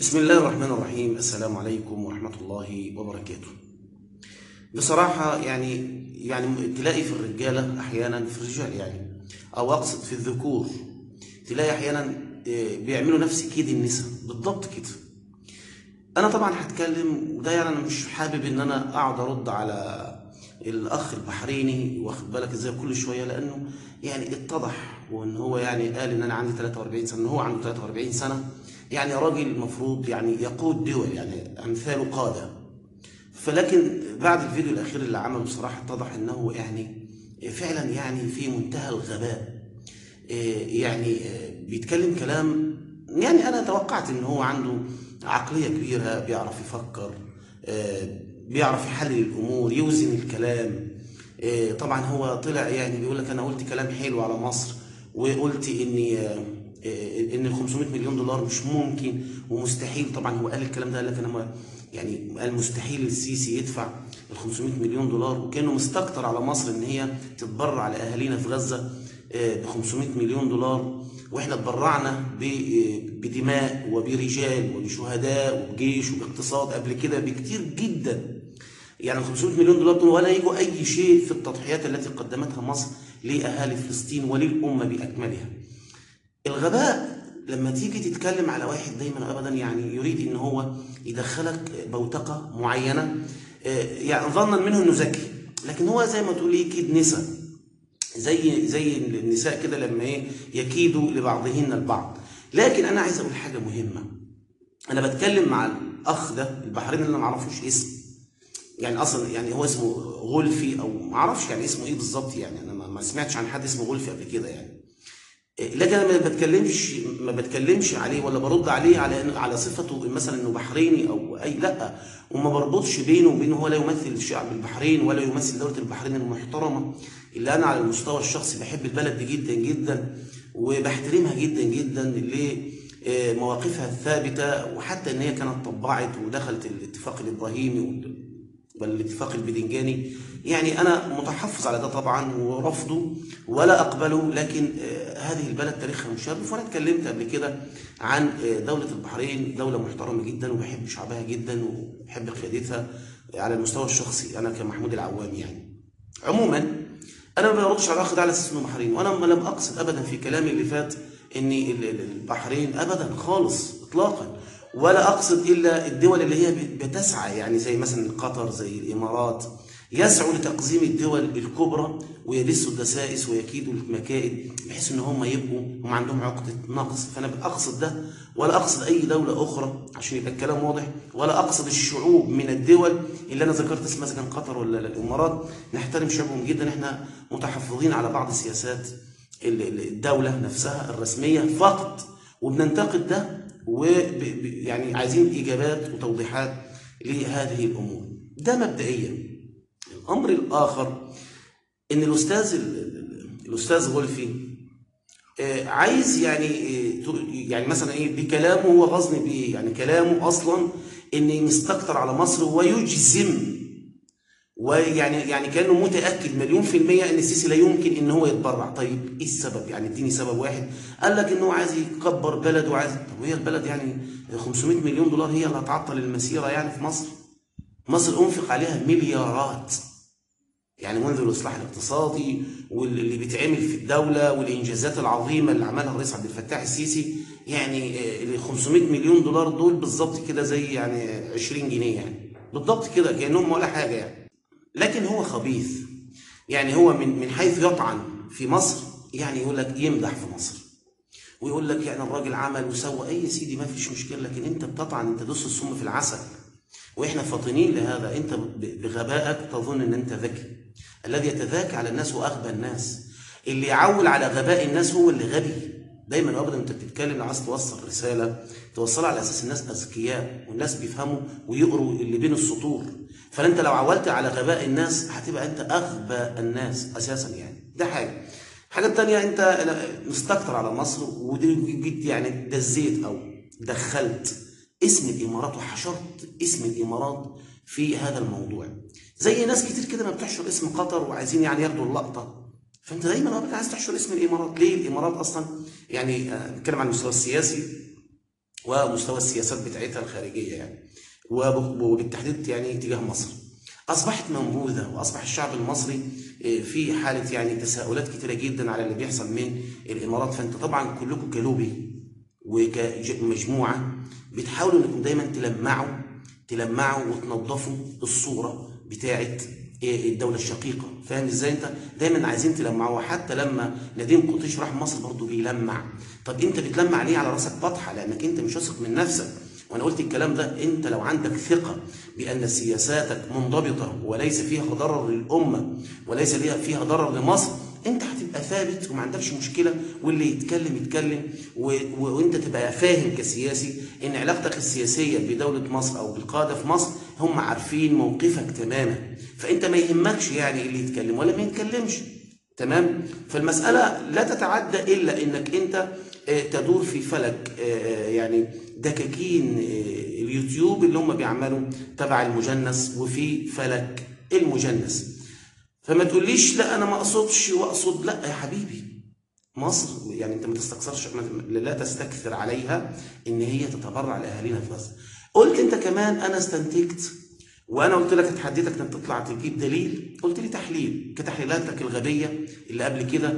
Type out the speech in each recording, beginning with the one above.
بسم الله الرحمن الرحيم السلام عليكم ورحمة الله وبركاته بصراحة يعني يعني تلاقي في الرجالة أحيانا في الرجال يعني أو أقصد في الذكور تلاقي أحيانا آه، بيعملوا نفس كيد النساء بالضبط كده أنا طبعا هتكلم وده يعني أنا مش حابب إن أنا أقعد أرد على الأخ البحريني واخد بالك إزاي كل شوية لأنه يعني اتضح وإن هو يعني قال إن أنا عندي 43 سنة إن هو عنده 43 سنة يعني راجل المفروض يعني يقود دول يعني أمثاله قادة فلكن بعد الفيديو الأخير اللي عمله بصراحة اتضح إنه يعني فعلا يعني في منتهى الغباء إيه يعني إيه بيتكلم كلام يعني أنا توقعت إن هو عنده عقلية كبيرة بيعرف يفكر إيه بيعرف يحلل الأمور يوزن الكلام إيه طبعا هو طلع يعني بيقول لك أنا قلت كلام حلو على مصر وقلت إني إيه ان ال 500 مليون دولار مش ممكن ومستحيل طبعا هو قال الكلام ده قال لك انا يعني قال مستحيل السيسي يدفع ال 500 مليون دولار وكانه مستكتر على مصر ان هي تتبرع لاهالينا في غزه ب 500 مليون دولار واحنا اتبرعنا بدماء وبرجال وبشهداء وبجيش وباقتصاد قبل كده بكتير جدا يعني 500 مليون دولار دول ولا يجوا اي شيء في التضحيات التي قدمتها مصر لاهالي فلسطين وللامه باكملها. الغباء لما تيجي تتكلم على واحد دايما ابدا يعني يريد ان هو يدخلك بوتقه معينه يعني ظنا منه انه ذكي لكن هو زي ما تقول ايه كيد نساء زي زي النساء كده لما ايه يكيدوا لبعضهن البعض لكن انا عايز اقول حاجه مهمه انا بتكلم مع الاخ ده البحرين اللي انا ما اعرفوش اسم يعني اصلا يعني هو اسمه غلفي او ما اعرفش يعني اسمه ايه بالظبط يعني انا ما سمعتش عن حد اسمه غلفي قبل كده يعني لكن انا ما بتكلمش ما بتكلمش عليه ولا برد عليه على على صفته مثلا انه بحريني او اي لا وما بربطش بينه وبين هو لا يمثل شعب البحرين ولا يمثل دوله البحرين المحترمه اللي انا على المستوى الشخصي بحب البلد دي جدا جدا وبحترمها جدا جدا لمواقفها الثابته وحتى ان هي كانت طبعت ودخلت الاتفاق الابراهيمي والاتفاق البدنجاني يعني أنا متحفظ على ده طبعا ورفضه ولا أقبله لكن هذه البلد تاريخها مشرف وأنا اتكلمت قبل كده عن دولة البحرين دولة محترمة جدا وبحب شعبها جدا وبحب قيادتها على المستوى الشخصي أنا كمحمود العوام يعني عموما أنا ما بردش على الأخ ده على أساس إنه بحرين وأنا لم أقصد أبدا في كلامي اللي فات إن البحرين أبدا خالص إطلاقا ولا أقصد إلا الدول اللي هي بتسعى يعني زي مثلا قطر زي الإمارات يسعوا لتقزيم الدول الكبرى ويدسوا الدسائس ويكيدوا المكائد بحيث ان هم يبقوا هم عندهم عقده نقص فانا اقصد ده ولا اقصد اي دوله اخرى عشان يبقى الكلام واضح ولا اقصد الشعوب من الدول اللي انا ذكرت اسمها اذا كان قطر ولا الامارات نحترم شعوبهم جدا احنا متحفظين على بعض سياسات الدوله نفسها الرسميه فقط وبننتقد ده ويعني عايزين اجابات وتوضيحات لهذه الامور ده مبدئيا الامر الاخر ان الاستاذ الاستاذ غلفي عايز يعني يعني مثلا ايه بكلامه هو غزني بايه يعني كلامه اصلا ان مستكتر على مصر ويجزم ويعني يعني كانه متاكد مليون في الميه ان السيسي لا يمكن ان هو يتبرع طيب ايه السبب يعني اديني سبب واحد قال لك ان هو عايز يكبر بلده وعايز طب وهي البلد يعني 500 مليون دولار هي اللي هتعطل المسيره يعني في مصر مصر انفق عليها مليارات يعني منذ الاصلاح الاقتصادي واللي بيتعمل في الدوله والانجازات العظيمه اللي عملها الرئيس عبد الفتاح السيسي يعني ال 500 مليون دولار دول بالظبط كده زي يعني 20 جنيه يعني بالضبط كده كانهم ولا حاجه يعني لكن هو خبيث يعني هو من من حيث يطعن في مصر يعني يقول لك يمدح في مصر ويقول لك يعني الراجل عمل وسوى اي سيدي ما فيش مشكله لكن انت بتطعن انت دوس السم في العسل واحنا فاطنين لهذا انت بغبائك تظن ان انت ذكي الذي يتذاكى على الناس واغبى الناس اللي يعول على غباء الناس هو اللي غبي دايما ابدا انت بتتكلم لو عايز توصل رساله توصلها على اساس الناس اذكياء والناس بيفهموا ويقروا اللي بين السطور فانت لو عولت على غباء الناس هتبقى انت اغبى الناس اساسا يعني ده حاجه الحاجه الثانيه انت مستكتر على مصر ودي يعني دزيت او دخلت اسم الامارات وحشرت اسم الامارات في هذا الموضوع زي ناس كتير كده ما بتحشر اسم قطر وعايزين يعني ياخدوا اللقطه فانت دايما ابدا عايز تحشر اسم الامارات ليه الامارات اصلا يعني بنتكلم عن المستوى السياسي ومستوى السياسات بتاعتها الخارجيه يعني وب- وبالتحديد يعني تجاه مصر اصبحت منبوذه واصبح الشعب المصري آه، في حاله يعني تساؤلات كتيره جدا على اللي بيحصل من الامارات فانت طبعا كلكم جلوبي وكمجموعه بتحاولوا انكم دايما تلمعوا تلمعوا وتنظفوا الصوره بتاعت إيه الدوله الشقيقه فاهم ازاي انت دايما عايزين تلمعوها حتى لما نديم قطيش راح مصر برضه بيلمع طب انت بتلمع ليه على راسك بطحه لانك انت مش واثق من نفسك وانا قلت الكلام ده انت لو عندك ثقه بان سياساتك منضبطه وليس فيها ضرر للامه وليس ليها- فيها ضرر لمصر انت هتبقى ثابت وما عندكش مشكله واللي يتكلم يتكلم و... و... وانت تبقى فاهم كسياسي ان علاقتك السياسيه بدوله مصر او بالقاده في مصر هم عارفين موقفك تماما فانت ما يهمكش يعني اللي يتكلم ولا ما يتكلمش تمام فالمساله لا تتعدى الا انك انت آه، تدور في فلك آه، آه، يعني دكاكين آه، اليوتيوب اللي هم بيعملوا تبع المجنس وفي فلك المجنس فما تقوليش لا انا ما اقصدش واقصد لا يا حبيبي مصر يعني انت ما تستكثرش ما- لا تستكثر عليها ان هي تتبرع لاهالينا في غزه قلت انت كمان انا استنتجت وانا قلت لك اتحديتك انك تطلع تجيب دليل قلت لي تحليل كتحليلاتك الغبيه اللي قبل كده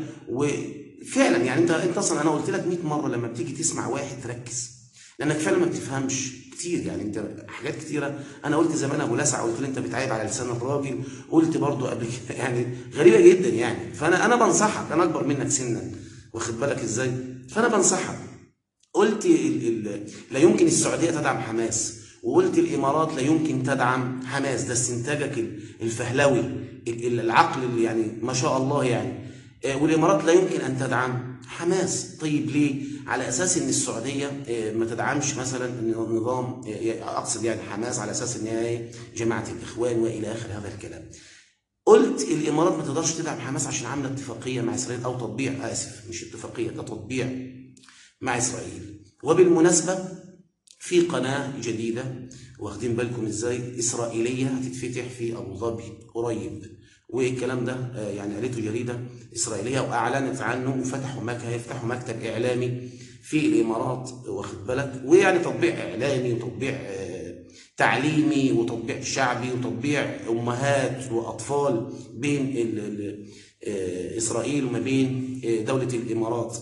وفعلا يعني انت انت اصلا انا قلت لك 100 مره لما بتيجي تسمع واحد تركز لانك فعلا ما بتفهمش كتير يعني انت حاجات كتيره انا قلت زمان ابو لسع قلت له انت بتعيب على لسان الراجل قلت برضو قبل كده يعني غريبه جدا يعني فانا انا بنصحك انا اكبر منك سنا واخد بالك ازاي فانا بنصحك قلت ال ال لا يمكن السعوديه تدعم حماس وقلت الامارات لا يمكن تدعم حماس ده استنتاجك ال- الفهلوي ال- ال- العقل اللي يعني ما شاء الله يعني آه، والامارات لا يمكن ان تدعم حماس طيب ليه على اساس ان السعوديه آه، ما تدعمش مثلا النظام آه، اقصد يعني حماس على اساس ان هي جماعه الاخوان والى اخر هذا الكلام قلت الامارات ما تقدرش تدعم حماس عشان عامله اتفاقيه مع اسرائيل او تطبيع اسف مش اتفاقيه ده تطبيع مع اسرائيل وبالمناسبه في قناه جديده واخدين بالكم ازاي اسرائيليه هتتفتح في ابو ظبي قريب والكلام ده آه، يعني قالته جريده اسرائيليه واعلنت عنه وفتحوا مكتب هيفتحوا مكتب اعلامي في الامارات واخد بالك ويعني تطبيع اعلامي وتطبيع آه، تعليمي وتطبيع شعبي وتطبيع امهات واطفال بين ال- ال- آه، اسرائيل وما بين آه، دوله الامارات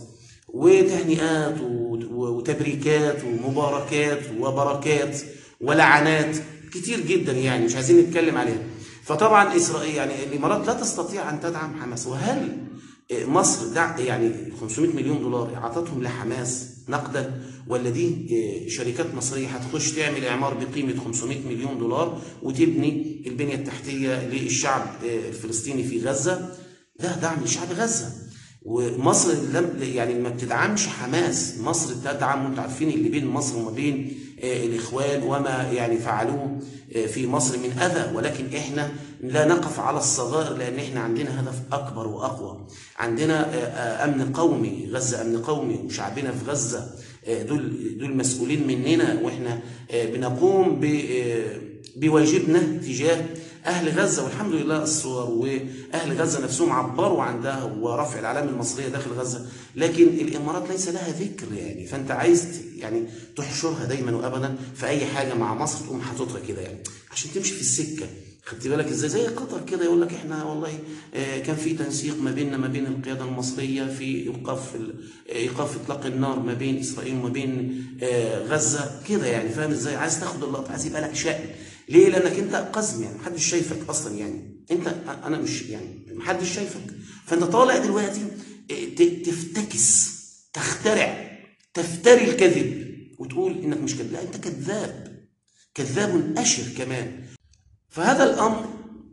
وتهنئات وت- وتبريكات ومباركات وبركات ولعنات كتير جدا يعني مش عايزين نتكلم عليها فطبعا اسرائيل يعني الامارات لا تستطيع ان تدعم حماس وهل مصر دع يعني 500 مليون دولار اعطتهم لحماس نقدا ولا دي شركات مصريه هتخش تعمل اعمار بقيمه 500 مليون دولار وتبني البنيه التحتيه للشعب الفلسطيني في غزه ده دعم لشعب غزه ومصر لم يعني ما بتدعمش حماس مصر تدعم وانتم عارفين اللي بين مصر وما بين آه، الاخوان وما يعني فعلوه آه، في مصر من اذى ولكن احنا لا نقف على الصغائر لان احنا عندنا هدف اكبر واقوى عندنا آه، آه، امن قومي غزه امن قومي وشعبنا في غزه آه، دول دول مسؤولين مننا واحنا آه، بنقوم ب آه، بواجبنا تجاه اهل غزه والحمد لله الصور واهل غزه نفسهم عبروا عن ده ورفع العلامه المصريه داخل غزه لكن الامارات ليس لها ذكر يعني فانت عايز ت- يعني تحشرها دايما وابدا في اي حاجه مع مصر تقوم حاططها كده يعني عشان تمشي في السكه خدت بالك ازاي زي قطر كده يقول لك احنا والله آه، كان في تنسيق ما بيننا ما بين القياده المصريه في ايقاف ال- ايقاف اطلاق النار ما بين اسرائيل وما بين آه، غزه كده يعني فاهم ازاي عايز تاخد اللقطه عايز يبقى لك شأن ليه لانك انت قزم يعني محدش شايفك اصلا يعني انت انا مش يعني محدش شايفك فانت طالع دلوقتي آه، ت- تفتكس تخترع تفتري الكذب وتقول انك مش كذاب لا انت كذاب كذاب اشر كمان فهذا الامر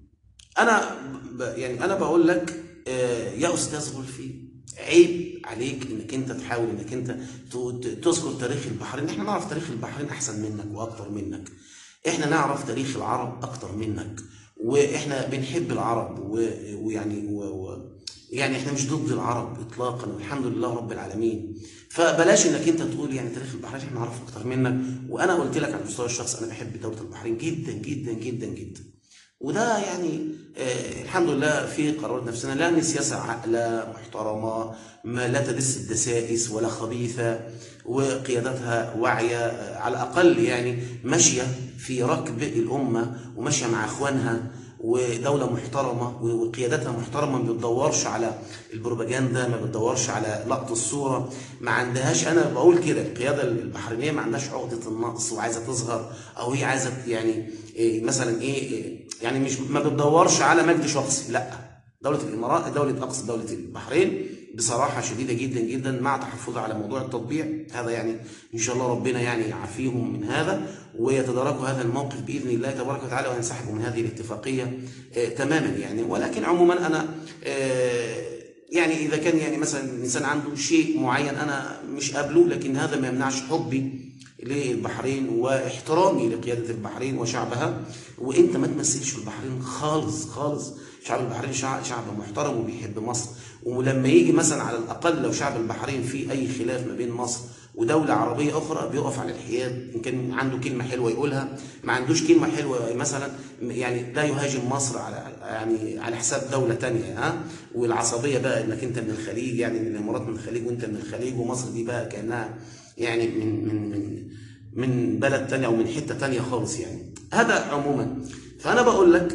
انا ب... يعني انا بقول لك آه، يا استاذ غلفي عيب عليك انك انت تحاول انك انت ت- ت- تذكر تاريخ البحرين احنا نعرف تاريخ البحرين احسن منك واكتر منك احنا نعرف تاريخ العرب اكتر منك واحنا بنحب العرب و... ويعني و... و... يعني احنا مش ضد العرب اطلاقا والحمد لله رب العالمين فبلاش انك انت تقول يعني تاريخ البحرين احنا نعرفه اكتر منك وانا قلت لك على المستوى الشخصي انا بحب دوله البحرين جدا جدا جدا جدا وده يعني آه الحمد لله في قرارات نفسنا لان السياسه عاقله محترمه ما لا تدس الدسائس ولا خبيثه وقيادتها واعيه على الاقل يعني ماشيه في ركب الامه وماشيه مع اخوانها ودولة محترمة وقيادتها محترمة ما بتدورش على البروباجندا ما بتدورش على لقط الصورة ما عندهاش أنا بقول كده القيادة البحرينية ما عندهاش عقدة النقص وعايزة تظهر أو هي عايزة يعني إيه مثلا إيه يعني مش ما بتدورش على مجد شخصي لا دولة الإمارات دولة أقصد دولة البحرين بصراحة شديدة جدا جدا مع تحفظها على موضوع التطبيع هذا يعني إن شاء الله ربنا يعني يعافيهم من هذا ويتداركوا هذا الموقف بإذن الله تبارك وتعالى وينسحبوا من هذه الاتفاقية آه تماما يعني ولكن عموما أنا آه يعني إذا كان يعني مثلا الإنسان عنده شيء معين أنا مش قابله لكن هذا ما يمنعش حبي للبحرين واحترامي لقيادة البحرين وشعبها وانت ما تمثلش البحرين خالص خالص شعب البحرين شعب, شعب محترم وبيحب مصر ولما يجي مثلا على الاقل لو شعب البحرين في اي خلاف ما بين مصر ودولة عربية أخرى بيقف على الحياد إن كان عنده كلمة حلوة يقولها ما عندوش كلمة حلوة مثلا يعني لا يهاجم مصر على يعني على حساب دولة تانية ها والعصبية بقى إنك أنت من الخليج يعني إن الإمارات من الخليج وأنت من الخليج ومصر دي بقى كأنها يعني من من من من بلد تانية أو من حتة تانية خالص يعني هذا عموما فأنا بقول لك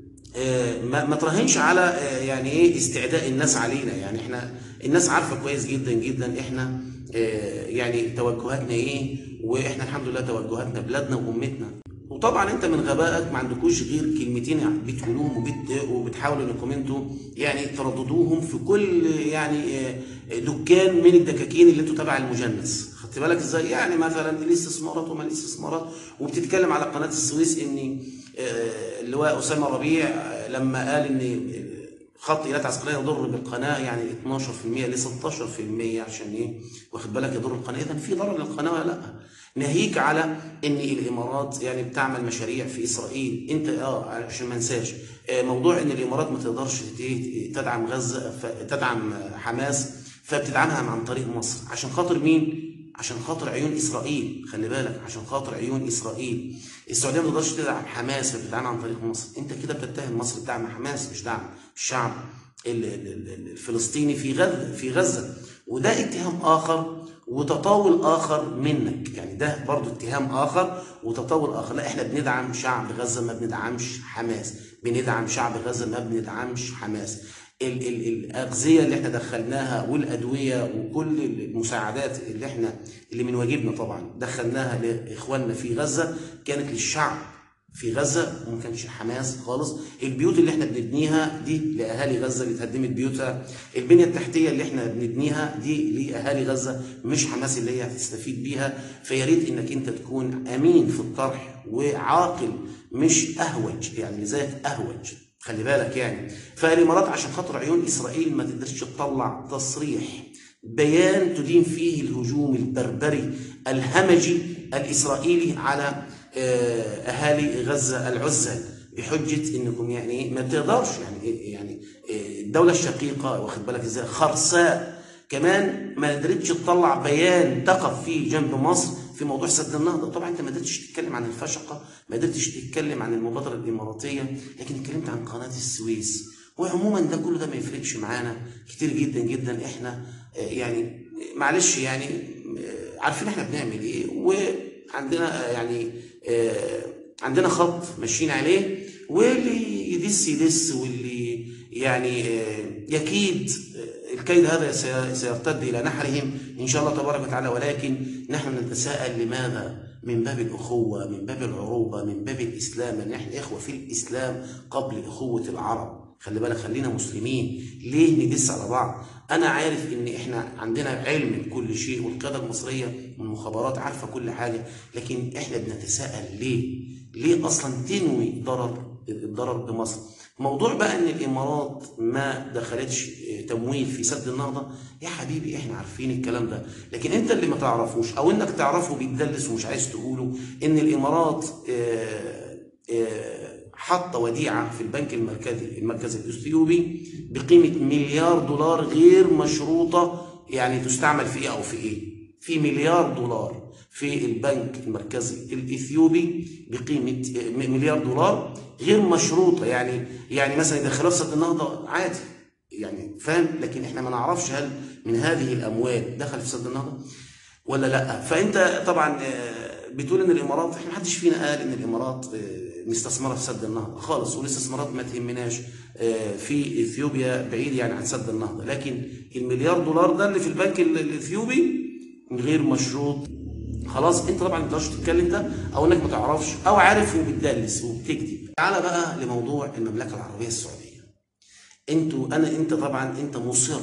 ما, ما تراهنش على يعني ايه استعداء الناس علينا يعني احنا الناس عارفه كويس جدا جدا احنا يعني توجهاتنا ايه واحنا الحمد لله توجهاتنا بلادنا وامتنا وطبعا انت من غبائك ما عندكوش غير كلمتين بتقولوهم وبت... وبتحاولوا انكم انتوا يعني ترددوهم في كل يعني دكان من الدكاكين اللي انتوا تبع المجنس خدت بالك ازاي يعني مثلا الاستثمارات وما الاستثمارات وبتتكلم على قناه السويس ان اللواء اسامه ربيع لما قال ان خط ايلات عسكريه يضر بالقناه يعني 12% ل 16% عشان ايه واخد بالك يضر القناه اذا في ضرر للقناه ولا لا ناهيك على ان الامارات يعني بتعمل مشاريع في اسرائيل انت اه عشان ما انساش موضوع ان الامارات ما تقدرش تدعم غزه تدعم حماس فبتدعمها عن طريق مصر عشان خاطر مين عشان خاطر عيون اسرائيل خلي بالك عشان خاطر عيون اسرائيل السعوديه ما تقدرش تدعم حماس فبتدعمها عن طريق مصر انت كده بتتهم مصر بدعم حماس مش دعم الشعب الفلسطيني في غزه في غزه وده اتهام اخر وتطاول اخر منك يعني ده برضو اتهام اخر وتطاول اخر لا احنا بندعم شعب غزه ما بندعمش حماس بندعم شعب غزه ما بندعمش حماس ال ال الاغذيه اللي احنا دخلناها والادويه وكل المساعدات اللي احنا اللي من واجبنا طبعا دخلناها لاخواننا في غزه كانت للشعب في غزه وما كانش حماس خالص البيوت اللي احنا بنبنيها دي لاهالي غزه اللي اتهدمت بيوتها البنيه التحتيه اللي احنا بنبنيها دي لاهالي غزه مش حماس اللي هي هتستفيد بيها فيا ريت انك انت تكون امين في الطرح وعاقل مش اهوج يعني لذلك اهوج خلي بالك يعني فالامارات عشان خاطر عيون اسرائيل ما تقدرش تطلع تصريح بيان تدين فيه الهجوم البربري الهمجي الاسرائيلي على اهالي غزه العزل بحجه انكم يعني ما بتقدرش يعني يعني الدوله الشقيقه واخد بالك ازاي خرساء كمان ما قدرتش تطلع بيان تقف فيه جنب مصر في موضوع سد النهضه طبعا انت ما قدرتش تتكلم عن الفشقه ما قدرتش تتكلم عن المبادره الاماراتيه لكن اتكلمت عن قناه السويس وعموما ده كله ده ما يفرقش معانا كتير جدا جدا احنا يعني معلش يعني عارفين احنا بنعمل ايه وعندنا يعني عندنا خط ماشيين عليه واللي يدس يدس واللي يعني يكيد الكيد هذا سيرتد الى نحرهم ان شاء الله تبارك وتعالى ولكن نحن نتساءل لماذا من باب الاخوه من باب العروبه من باب الاسلام ان احنا اخوه في الاسلام قبل اخوه العرب خلي بالك خلينا مسلمين ليه ندس على بعض انا عارف ان احنا عندنا علم بكل شيء والقياده المصريه والمخابرات عارفه كل حاجه لكن احنا بنتساءل ليه ليه اصلا تنوي ضرر الضرر بمصر موضوع بقى ان الامارات ما دخلتش تمويل في سد النهضه يا حبيبي احنا عارفين الكلام ده لكن انت اللي ما تعرفوش او انك تعرفه بيتدلس ومش عايز تقوله ان الامارات حاطه وديعه في البنك المركزي المركزي الاثيوبي بقيمه مليار دولار غير مشروطه يعني تستعمل في ايه او في ايه في مليار دولار في البنك المركزي الاثيوبي بقيمه مليار دولار غير مشروطه يعني يعني مثلا يدخلوها في سد النهضه عادي يعني فاهم لكن احنا ما نعرفش هل من هذه الاموال دخل في سد النهضه ولا لا فانت طبعا آه، بتقول ان الامارات احنا محدش فينا قال ان الامارات آه، مستثمره في سد النهضه خالص والاستثمارات ما تهمناش آه، في اثيوبيا بعيد يعني عن سد النهضه لكن المليار دولار ده اللي في البنك ال- الاثيوبي غير مشروط خلاص انت طبعا ما تقدرش تتكلم ده او انك ما تعرفش او عارف وبتدلس وبتكذب تعالى بقى لموضوع المملكه العربيه السعوديه انتوا انا انت طبعا انت مصر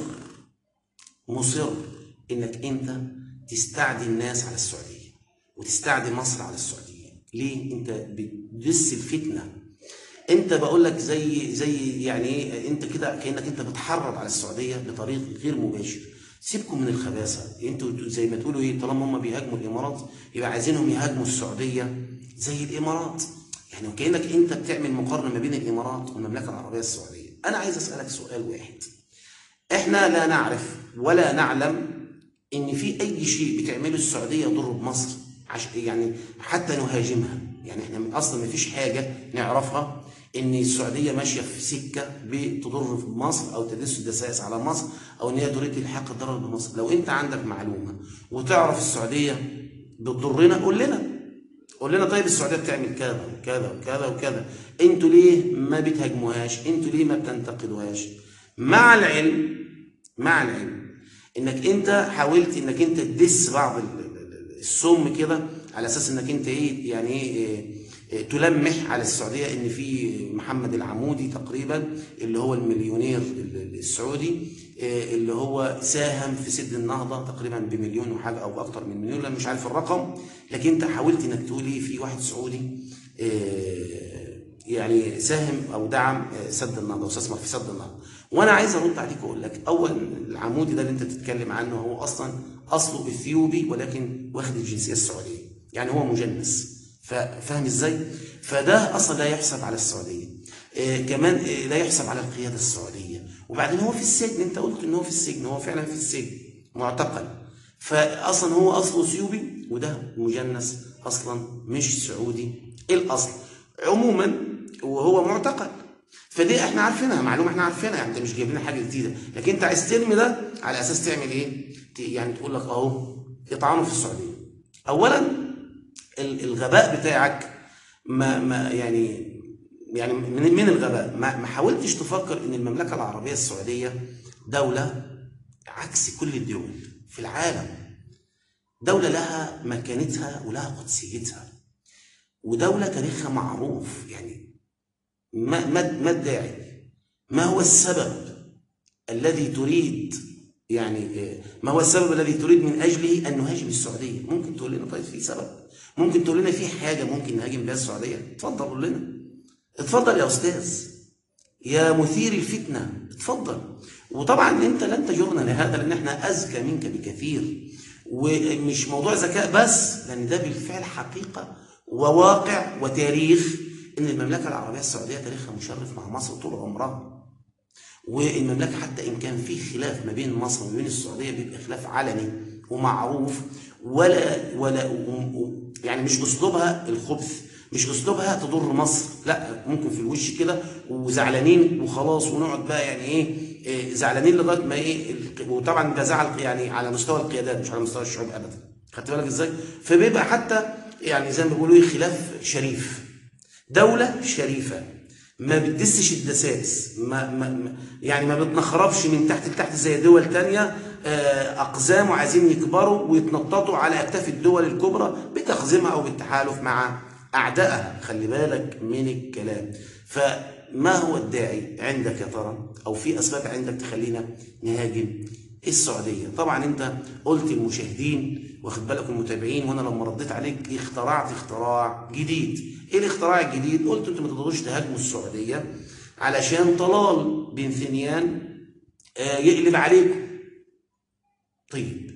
مصر انك انت تستعدي الناس على السعوديه وتستعدي مصر على السعوديه ليه انت بتدس الفتنه انت بقول لك زي زي يعني ايه انت كده كانك انت بتحرض على السعوديه بطريق غير مباشر سيبكم من الخباثه انتوا زي ما تقولوا ايه طالما هم بيهاجموا الامارات يبقى عايزينهم يهاجموا السعوديه زي الامارات يعني وكانك انت بتعمل مقارنه ما بين الامارات والمملكه العربيه السعوديه انا عايز اسالك سؤال واحد احنا لا نعرف ولا نعلم ان في اي شيء بتعمله السعوديه يضر بمصر عش يعني حتى نهاجمها يعني احنا اصلا ما فيش حاجه نعرفها ان السعوديه ماشيه في سكه بتضر بمصر او تدس الدسائس على مصر او ان هي تريد الحاق الضرر بمصر لو انت عندك معلومه وتعرف السعوديه بتضرنا قول لنا قول لنا طيب السعوديه بتعمل كذا وكذا وكذا وكذا انتوا ليه ما بتهاجموهاش انتوا ليه ما بتنتقدوهاش مع العلم مع العلم انك انت حاولت انك انت تدس بعض ال- ال- ال- السم كده على اساس انك انت ايه يعني ايه إيه، تلمح على السعوديه ان في محمد العمودي تقريبا اللي هو المليونير ال- ال- السعودي إيه، اللي هو ساهم في سد النهضه تقريبا بمليون وحاجه او اكتر من مليون انا مش عارف الرقم لكن انت حاولت انك تقول ايه في واحد سعودي إيه، يعني ساهم او دعم آه، سد النهضه واستثمر في سد النهضه وانا عايز ارد عليك واقول لك اول العمودي ده اللي انت بتتكلم عنه هو اصلا اصله اثيوبي ولكن واخد الجنسيه السعوديه يعني هو مجنس فا- فاهم ازاي فده اصلا لا يحسب على السعوديه آه كمان آه لا يحسب على القياده السعوديه وبعدين هو في السجن انت قلت ان هو في السجن هو فعلا في السجن معتقل فاصلا هو اصله اثيوبي وده مجنس اصلا مش سعودي الاصل عموما وهو معتقل فدي احنا عارفينها معلومه احنا عارفينها يعني انت مش جايب لنا حاجه جديده لكن انت عايز ترمي ده على اساس تعمل ايه ت- يعني تقول لك اهو اطعنوا في السعوديه اولا ال- الغباء بتاعك ما ما يعني يعني من من الغباء ما, ما حاولتش تفكر ان المملكه العربيه السعوديه دوله عكس كل الدول في العالم دوله لها مكانتها ولها قدسيتها ودوله تاريخها معروف يعني ما ما ما الداعي ما هو السبب الذي تريد يعني آه، ما هو السبب الذي تريد من اجله ان نهاجم السعوديه ممكن تقول لنا طيب في سبب ممكن تقول لنا في حاجه ممكن نهاجم بها السعوديه اتفضل قول لنا اتفضل يا استاذ يا مثير الفتنه اتفضل وطبعا انت لن تجرنا لهذا لان احنا اذكى منك بكثير ومش موضوع ذكاء بس لان ده بالفعل حقيقه وواقع وتاريخ ان المملكه العربيه السعوديه تاريخها مشرف مع مصر طول عمرها والمملكه حتى ان كان في خلاف ما بين مصر وما بين السعوديه بيبقى خلاف علني ومعروف ولا ولا و- و- يعني مش اسلوبها الخبث مش اسلوبها تضر مصر لا ممكن في الوش كده وزعلانين وخلاص ونقعد بقى يعني ايه إيه، زعلانين لغايه ما ايه الق- وطبعا ده زعل يعني على مستوى القيادات مش على مستوى الشعوب ابدا خدت بالك ازاي فبيبقى حتى يعني زي ما بيقولوا ايه خلاف شريف دولة شريفة ما بتدسش الدسائس ما, ما ما- يعني ما بتنخربش من تحت لتحت زي دول تانية آه، أقزام وعايزين يكبروا ويتنططوا على أكتاف الدول الكبرى بتخزيمها أو بالتحالف مع أعدائها خلي بالك من الكلام فما هو الداعي عندك يا ترى أو في أسباب عندك تخلينا نهاجم السعودية طبعا انت قلت المشاهدين واخد بالك المتابعين وانا لما رديت عليك اخترعت اختراع جديد ايه الاختراع الجديد قلت انتوا ما تقدروش تهاجموا السعودية علشان طلال بن ثنيان آه، يقلب عليكم طيب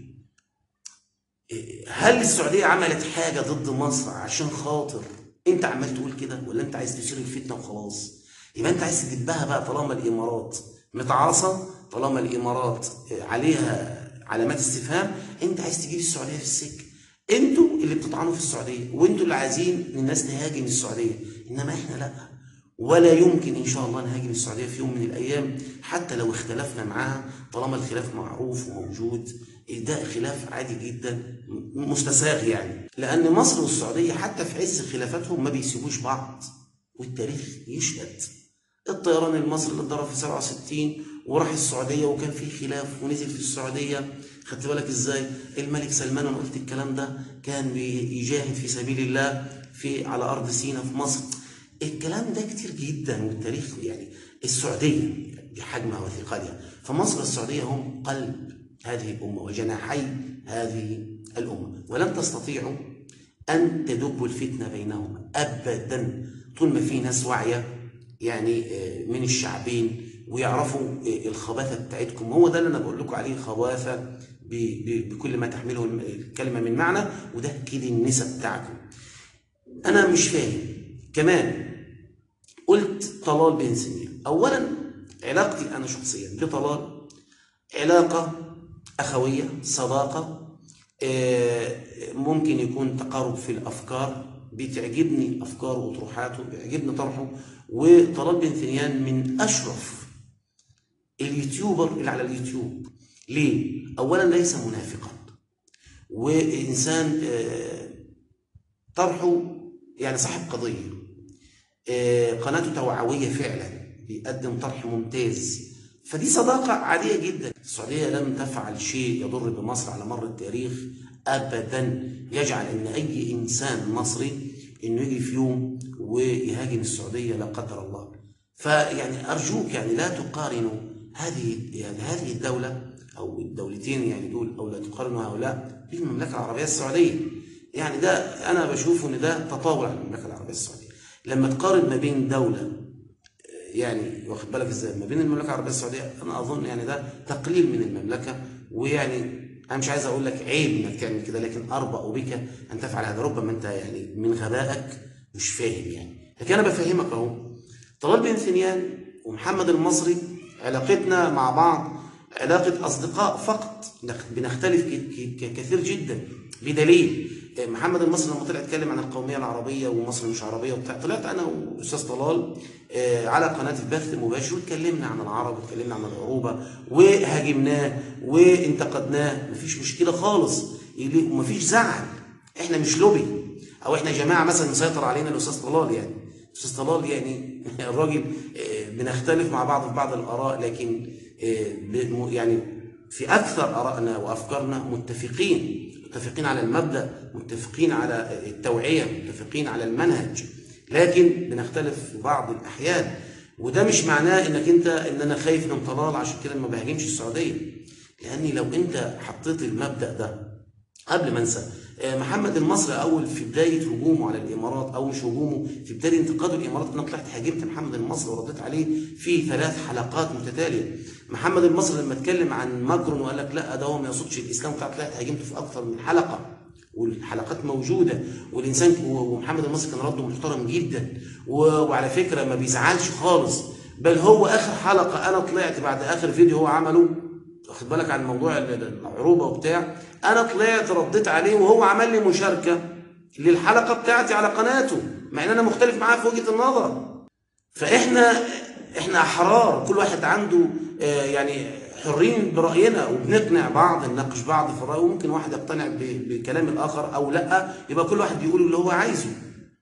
إيه، هل السعودية عملت حاجة ضد مصر عشان خاطر انت عمال تقول كده ولا انت عايز تثير الفتنة وخلاص يبقى انت عايز تدبها بقى طالما الامارات متعاصة طالما الامارات آه، عليها علامات استفهام انت عايز تجيب السعودية في السكة انتوا اللي بتطعنوا في السعودية وانتوا اللي عايزين الناس تهاجم السعودية انما احنا لا ولا يمكن إن شاء الله نهاجم السعودية في يوم من الأيام حتى لو اختلفنا معاها طالما الخلاف معروف وموجود ده خلاف عادي جدا مستساغ يعني لأن مصر والسعودية حتى في عز خلافاتهم ما بيسيبوش بعض والتاريخ يشهد الطيران المصري اللي اتضرب في 67 وراح السعودية وكان في خلاف ونزل في السعودية خدت بالك ازاي الملك سلمان انا قلت الكلام ده كان بيجاهد في سبيل الله في على ارض سينا في مصر الكلام ده كتير جدا والتاريخ يعني السعوديه بحجمها وثقلها فمصر والسعوديه هم قلب هذه الامه وجناحي هذه الامه ولن تستطيعوا ان تدبوا الفتنه بينهما ابدا طول ما في ناس واعيه يعني من الشعبين ويعرفوا الخباثه بتاعتكم هو ده اللي انا بقول لكم عليه خباثه بكل ما تحمله الكلمه من معنى وده كده النسب بتاعكم انا مش فاهم كمان قلت طلال بن سنين اولا علاقتي انا شخصيا بطلال علاقه اخويه صداقه ممكن يكون تقارب في الافكار بتعجبني افكاره وطروحاته بيعجبني طرحه وطلال بن ثنيان من اشرف اليوتيوبر اللي على اليوتيوب ليه؟ اولا ليس منافقا وانسان طرحه يعني صاحب قضيه قناته توعويه فعلا بيقدم طرح ممتاز فدي صداقه عاديه جدا السعوديه لم تفعل شيء يضر بمصر على مر التاريخ ابدا يجعل ان اي انسان مصري انه يجي في يوم ويهاجم السعوديه لا قدر الله فيعني ارجوك يعني لا تقارنوا هذه يعني هذه الدوله او الدولتين يعني دول او لا تقارنوا هؤلاء بالمملكه العربيه السعوديه يعني ده انا بشوف ان ده تطاول على المملكه العربيه السعوديه لما تقارن ما بين دوله يعني واخد بالك ازاي ما بين المملكه العربيه السعوديه انا اظن يعني ده تقليل من المملكه ويعني انا مش عايز اقول لك عيب انك تعمل كده لكن اربأ بك ان تفعل هذا ربما انت يعني من غبائك مش فاهم يعني لكن انا بفهمك اهو طلال بن ثنيان ومحمد المصري علاقتنا مع بعض علاقة أصدقاء فقط بنختلف كثير جدا بدليل محمد المصري لما طلع اتكلم عن القومية العربية ومصر مش عربية وبتاع طلعت أنا وأستاذ طلال على قناة البث المباشر واتكلمنا عن العرب واتكلمنا عن العروبة وهاجمناه وانتقدناه مفيش مشكلة خالص ومفيش زعل احنا مش لوبي أو احنا جماعة مثلا مسيطر علينا الأستاذ طلال يعني أستاذ طلال يعني الراجل بنختلف مع بعض في بعض الآراء لكن يعني في أكثر آرائنا وأفكارنا متفقين متفقين على المبدأ متفقين على التوعية متفقين على المنهج لكن بنختلف في بعض الأحيان وده مش معناه انك انت ان انا خايف من طلال عشان كده ما بهاجمش السعوديه لاني لو انت حطيت المبدا ده قبل ما انسى محمد المصري اول في بدايه هجومه على الامارات او مش هجومه في بدايه انتقاده الامارات انا طلعت هاجمت محمد المصري ورديت عليه في ثلاث حلقات متتاليه محمد المصري لما اتكلم عن ماكرون وقال لك لا ده هو ما يقصدش الاسلام طلعت هاجمته في اكثر من حلقه والحلقات موجوده والانسان ومحمد المصري كان رده محترم جدا وعلى فكره ما بيزعلش خالص بل هو اخر حلقه انا طلعت بعد اخر فيديو هو عمله واخد بالك عن موضوع العروبه وبتاع انا طلعت رديت عليه وهو عمل لي مشاركه للحلقه بتاعتي على قناته مع ان انا مختلف معاه في وجهه النظر فاحنا احنا احرار كل واحد عنده آه يعني حرين براينا وبنقنع بعض نناقش بعض في الراي وممكن واحد يقتنع بكلام الاخر او لا يبقى كل واحد بيقول اللي هو عايزه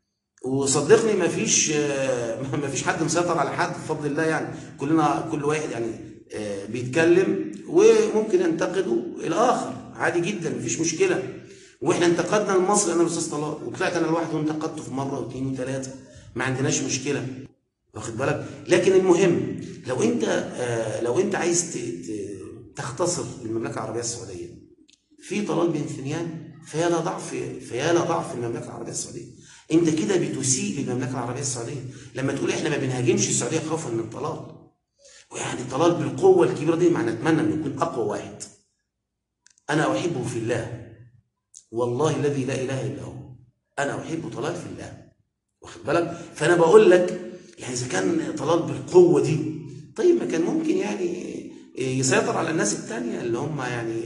وصدقني ما فيش ما فيش حد مسيطر على حد بفضل الله يعني كلنا كل واحد يعني بيتكلم وممكن ينتقده الاخر عادي جدا مفيش مشكله واحنا انتقدنا المصري انا والاستاذ طلال وطلعت انا لوحدي وانتقدته في مره واثنين وثلاثه ما عندناش مشكله واخد بالك لكن المهم لو انت آه لو انت عايز تختصر المملكه العربيه السعوديه في طلال بن ثنيان فيا لا ضعف فيا لا ضعف المملكه العربيه السعوديه انت كده بتسيء للمملكه العربيه السعوديه لما تقول احنا ما بنهاجمش السعوديه خوفا من طلال ويعني طلال بالقوه الكبيره دي معنى نتمنى انه يكون اقوى واحد انا احبه في الله والله الذي لا اله الا هو انا احب طلال في الله واخد بالك فانا بقول لك يعني اذا كان طلال بالقوه دي طيب ما كان ممكن يعني يسيطر على الناس التانية اللي هم يعني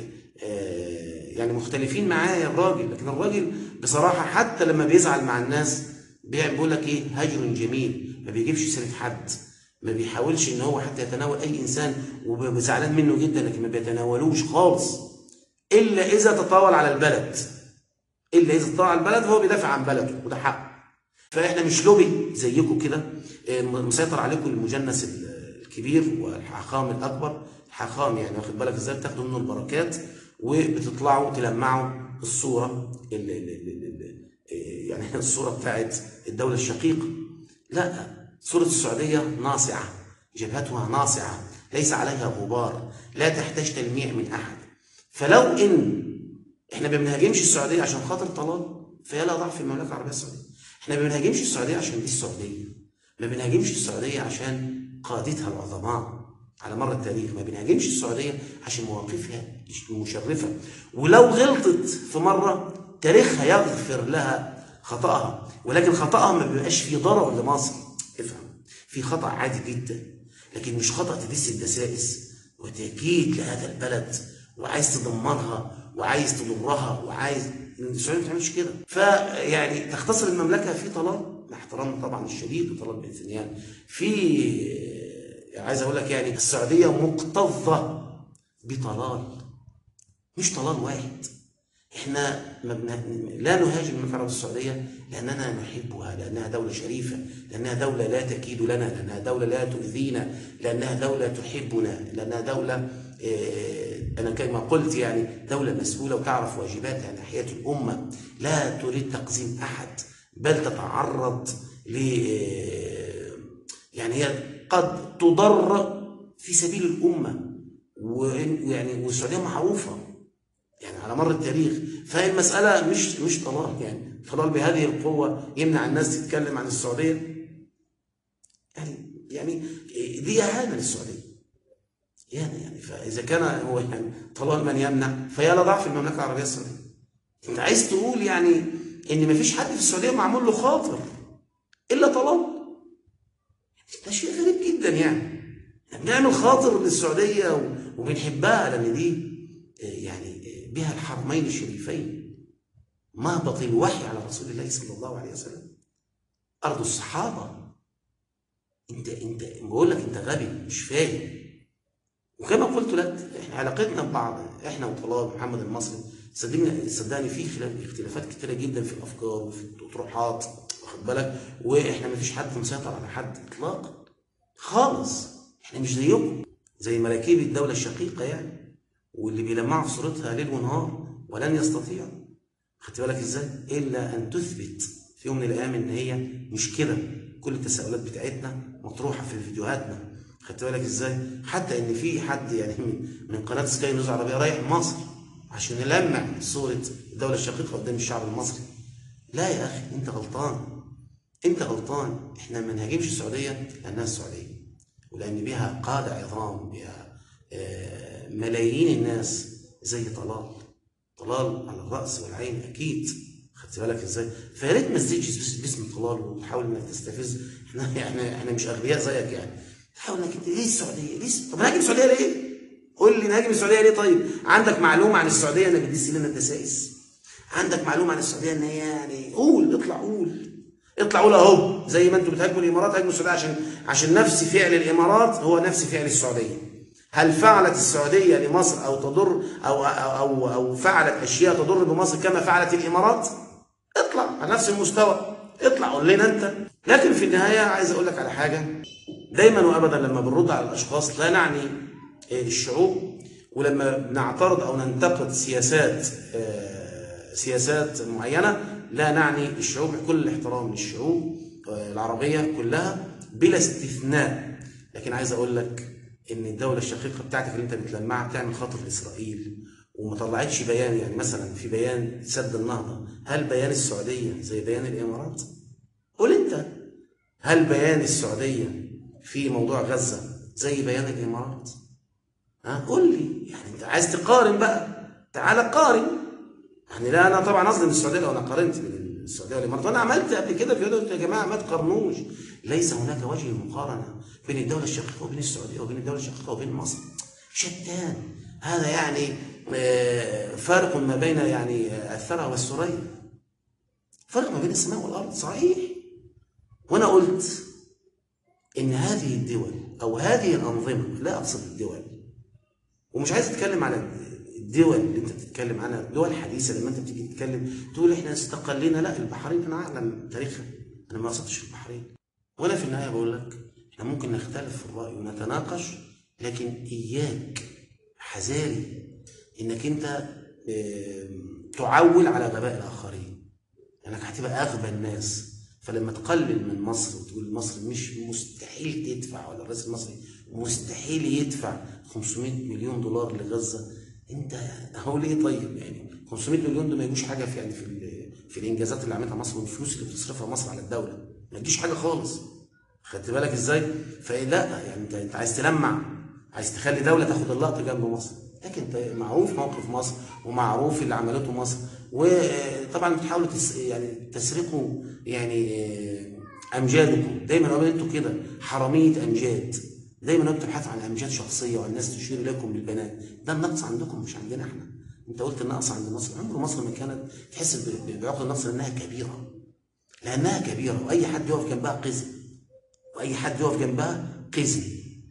يعني مختلفين معايا الراجل لكن الراجل بصراحة حتى لما بيزعل مع الناس بيقول لك ايه هجر جميل ما بيجيبش سيره حد ما بيحاولش ان هو حتى يتناول اي انسان وزعلان منه جدا لكن ما بيتناولوش خالص الا اذا تطاول على البلد الا اذا تطاول على البلد فهو بيدافع عن بلده وده حق فاحنا مش لوبي زيكم كده آه، مسيطر عليكم المجنس الكبير والحاخام الاكبر الحاخام يعني واخد بالك ازاي بتاخدوا منه البركات وبتطلعوا تلمعوا الصوره اللي اللي يعني الصوره بتاعت الدوله الشقيقه لا صوره السعوديه ناصعه جبهتها ناصعه ليس عليها غبار لا تحتاج تلميع من احد فلو ان احنا ما بنهاجمش السعوديه عشان خاطر طلال فهي لا ضعف في المملكه العربيه السعوديه احنا ما بنهاجمش السعوديه عشان دي السعوديه ما بنهاجمش السعوديه عشان قادتها العظماء على مر التاريخ ما بنهاجمش السعوديه عشان مواقفها المشرفه ولو غلطت في مره تاريخها يغفر لها خطأها ولكن خطأها ما بيبقاش فيه ضرر لمصر افهم في خطأ عادي جدا لكن مش خطأ تدس الدسائس وتأكيد لهذا البلد وعايز تدمرها وعايز تضرها وعايز السعوديه ما بتعملش كده فيعني تختصر المملكه في طلال مع احترامنا طبعا الشديد لطلال بن ثنيان في عايز اقول لك يعني السعوديه مكتظه بطلال مش طلال واحد احنا ما لا نهاجم المملكه العربيه السعوديه لاننا نحبها لانها دوله شريفه لانها دوله لا تكيد لنا لانها دوله لا تؤذينا لانها دوله تحبنا لانها دوله آه، انا كما قلت يعني دوله مسؤوله وتعرف واجباتها ناحيه الامه لا تريد تقزيم احد بل تتعرض ل آه، يعني هي قد تضر في سبيل الامه ويعني والسعوديه معروفه يعني على مر التاريخ فهي المساله مش مش طلاق يعني طلاق بهذه القوه يمنع الناس تتكلم عن السعوديه يعني يعني دي اهانه للسعوديه يعني يعني فاذا كان هو يعني طلال من يمنع فيا لضعف المملكه العربيه السعوديه انت عايز تقول يعني ان ما فيش حد في السعوديه معمول له خاطر الا طلال ده شيء غريب جدا يعني بنعمل خاطر للسعوديه وبنحبها لان دي يعني بها الحرمين الشريفين مهبط الوحي على رسول الله صلى الله عليه وسلم ارض الصحابه انت انت بقول لك انت غبي مش فاهم وكما قلت لك احنا علاقتنا ببعض احنا وطلاب محمد المصري صدقني صدقني في اختلافات كتيره جدا في الافكار وفي الاطروحات واخد بالك واحنا ما فيش حد مسيطر على حد اطلاقا خالص احنا مش زيكم زي مراكيب الدوله الشقيقه يعني واللي بيلمعوا في صورتها ليل ونهار ولن يستطيعوا خدت بالك ازاي الا ان تثبت في يوم من الايام ان هي مش كده كل التساؤلات بتاعتنا مطروحه في فيديوهاتنا خدت بالك ازاي؟ حتى ان في حد يعني من قناه سكاي نيوز عربيه رايح مصر عشان يلمع صوره الدوله الشقيقه قدام الشعب المصري. لا يا اخي انت غلطان. انت غلطان، احنا ما نهاجمش السعوديه لانها السعوديه. ولان بها قاده عظام، بها آه، ملايين الناس زي طلال. طلال على الراس والعين اكيد. خدت بالك ازاي؟ فيا ريت ما تزيدش باسم طلال وتحاول انك تستفز احنا احنا احنا مش اغبياء زيك يعني. تحاول انك انت ليه السعوديه؟ ليه طب نهاجم السعوديه ليه؟ قول لي نهاجم السعوديه ليه طيب؟ عندك معلومه عن السعوديه انها بتدس لنا الدسائس؟ عندك معلومه عن السعوديه ان هي يعني قول اطلع قول اطلع قول اهو زي ما انتم بتهاجموا الامارات هاجموا السعوديه عشان عشان نفس فعل الامارات هو نفس فعل السعوديه. هل فعلت السعوديه لمصر او تضر او او او, أو فعلت اشياء تضر بمصر كما فعلت الامارات؟ اطلع على نفس المستوى اطلع قول لنا انت لكن في النهايه عايز اقول لك على حاجه دايما وابدا لما بنرد على الاشخاص لا نعني آه، الشعوب ولما بنعترض او ننتقد سياسات آه، سياسات معينه لا نعني الشعوب كل الاحترام للشعوب آه، العربيه كلها بلا استثناء لكن عايز اقول لك ان الدوله الشقيقه بتاعتك اللي انت بتلمعها بتعمل خطر لاسرائيل وما طلعتش بيان يعني مثلا في بيان سد النهضه هل بيان السعوديه زي بيان الامارات؟ قول انت هل بيان السعوديه في موضوع غزة زي بيان الإمارات ها قول لي يعني أنت عايز تقارن بقى تعال قارن يعني لا أنا طبعا أظلم السعودية لو أنا قارنت بين السعودية والإمارات وأنا عملت قبل كده في قلت يا جماعة ما تقارنوش ليس هناك وجه للمقارنة بين الدولة الشقيقة وبين السعودية وبين الدولة الشقيقة وبين مصر شتان هذا يعني آه، فارق ما بين يعني آه، الثرى والسرية فرق ما بين السماء والأرض صحيح وأنا قلت ان هذه الدول او هذه الانظمه لا اقصد الدول ومش عايز اتكلم على الدول اللي انت بتتكلم عنها دول حديثه لما انت بتيجي تتكلم تقول احنا استقلينا لا البحرين انا اعلم تاريخها انا ما قصدتش البحرين وانا في النهايه بقول لك احنا ممكن نختلف في الراي ونتناقش لكن اياك حذاري انك انت آم، تعول على غباء الاخرين انك هتبقى اغبى الناس فلما تقلل من مصر وتقول مصر مش مستحيل تدفع ولا الرئيس المصري مستحيل يدفع 500 مليون دولار لغزه انت هقول ايه طيب يعني 500 مليون دول ما يجوش حاجه في يعني في ال- في الانجازات اللي عملتها مصر والفلوس اللي بتصرفها مصر على الدوله ما تجيش حاجه خالص خدت بالك ازاي؟ فلا يعني انت انت عايز تلمع عايز تخلي دوله تاخد اللقطه جنب مصر لكن انت معروف موقف مصر ومعروف اللي عملته مصر وطبعا بتحاولوا تس يعني تسرقوا يعني آه، امجادكم دايما اقول انتوا كده حراميه امجاد دايما انتوا بتبحثوا عن امجاد شخصيه وعن الناس تشير اليكم بالبنات ده النقص عندكم مش عندنا احنا انت قلت النقص عند مصر عمر مصر ما كانت تحس ب- بعقد النصر انها كبيره لانها كبيره واي حد يقف جنبها قزم واي حد يقف جنبها قزم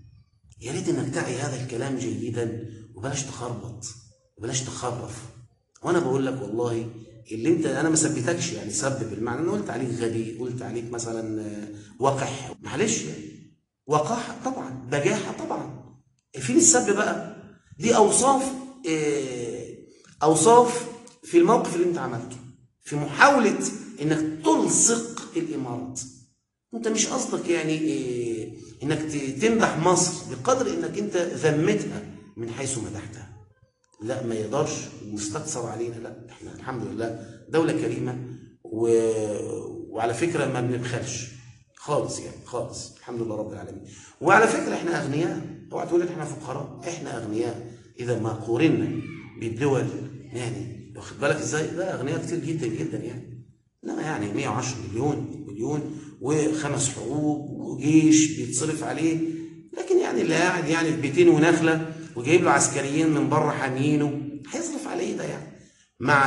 يا ريت انك تعي هذا الكلام جيدا وبلاش تخربط وبلاش تخرف وانا بقول لك والله اللي انت انا ما سبيتكش يعني سب بالمعنى انا قلت عليك غبي قلت عليك مثلا آه، وقح معلش يعني وقاحه طبعا بجاحه طبعا فين السب بقى دي اوصاف آه، اوصاف في الموقف اللي انت عملته في محاوله انك تلصق الامارات انت مش قصدك يعني إيه انك ت- تمدح مصر بقدر انك انت ذمتها من حيث مدحتها لا ما يقدرش ومستقصر علينا لا احنا الحمد لله دولة كريمة و... وعلى فكرة ما بنبخلش خالص يعني خالص الحمد لله رب العالمين وعلى فكرة احنا اغنياء اوعى تقول احنا فقراء احنا اغنياء اذا ما قورنا بالدول يعني واخد بالك ازاي لا اغنياء كتير جدا جدا يعني انما يعني 110 مليون مليون وخمس حروب وجيش بيتصرف عليه لكن يعني اللي قاعد يعني في بيتين ونخله وجايب له عسكريين من بره حاميينه هيصرف على ايه ده يعني مع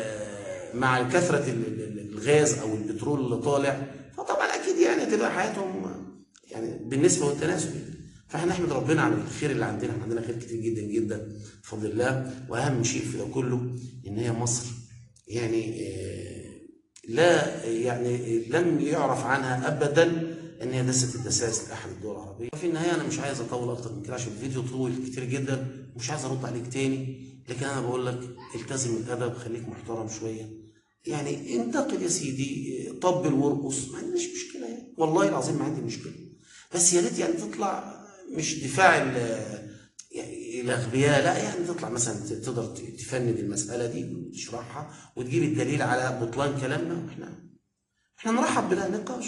ال- مع كثره ال- ال- الغاز او البترول اللي طالع فطبعا اكيد يعني هتبقى حياتهم يعني بالنسبه والتناسب فاحنا نحمد ربنا على الخير اللي عندنا احنا عندنا خير كتير جدا جدا بفضل الله واهم شيء في ده كله ان هي مصر يعني آه، لا يعني لم يعرف عنها ابدا ان هي دست الدسائس لاحد الدول العربيه في النهايه انا مش عايز اطول اكتر من كده عشان الفيديو طويل كتير جدا مش عايز ارد عليك تاني لكن انا بقول لك التزم الادب خليك محترم شويه يعني انتقد يا سيدي طبل وارقص ما عنديش مشكله يعني والله العظيم ما عندي مشكله بس يا ريت يعني تطلع مش دفاع ال- يعني الاغبياء لا يعني تطلع مثلا ت- تقدر ت- تفند المساله دي وتشرحها وتجيب الدليل على بطلان كلامنا واحنا احنا نرحب بلا نقاش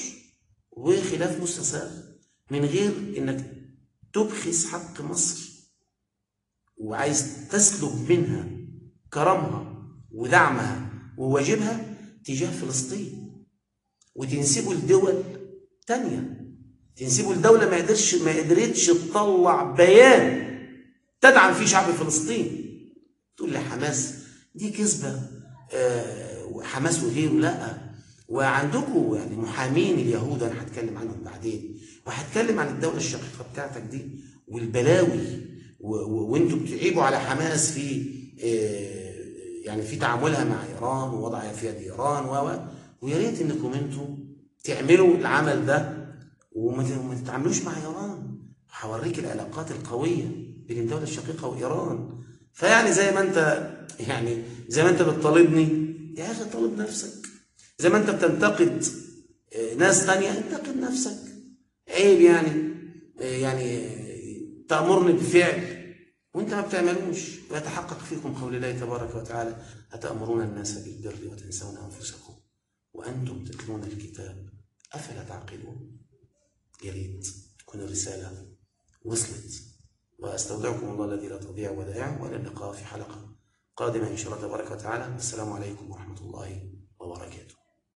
وخلاف مستساغ من غير انك تبخس حق مصر وعايز تسلب منها كرمها ودعمها وواجبها تجاه فلسطين وتنسبه لدول تانية تنسبه لدولة ما قدرش ما قدرتش تطلع بيان تدعم فيه شعب فلسطين تقول لي حماس دي كذبة آه، وحماس وغيره لا وعندكم يعني محامين اليهود انا هتكلم عنهم بعدين وهتكلم عن الدولة الشقيقة بتاعتك دي والبلاوي و- و- وانتوا بتعيبوا على حماس في آه، يعني في تعاملها مع ايران ووضعها في يد ايران و و- ويا ريت انكم انتوا تعملوا العمل ده وما ت- وما تتعاملوش مع ايران هوريك العلاقات القويه بين الدوله الشقيقه وايران فيعني زي ما انت يعني زي ما انت بتطالبني يا اخي طالب نفسك زي ما انت بتنتقد آه، ناس تانية انتقد نفسك عيب يعني آه، يعني آه، تأمرني بفعل وانت ما بتعملوش ويتحقق فيكم قول الله تبارك وتعالى أتأمرون الناس بالبر وتنسون أنفسكم وأنتم تتلون الكتاب أفلا تعقلون يا ريت تكون الرسالة وصلت وأستودعكم الله الذي لا تضيع ودائعه وإلى اللقاء في حلقة قادمة إن شاء الله تبارك وتعالى السلام عليكم ورحمة الله وبركاته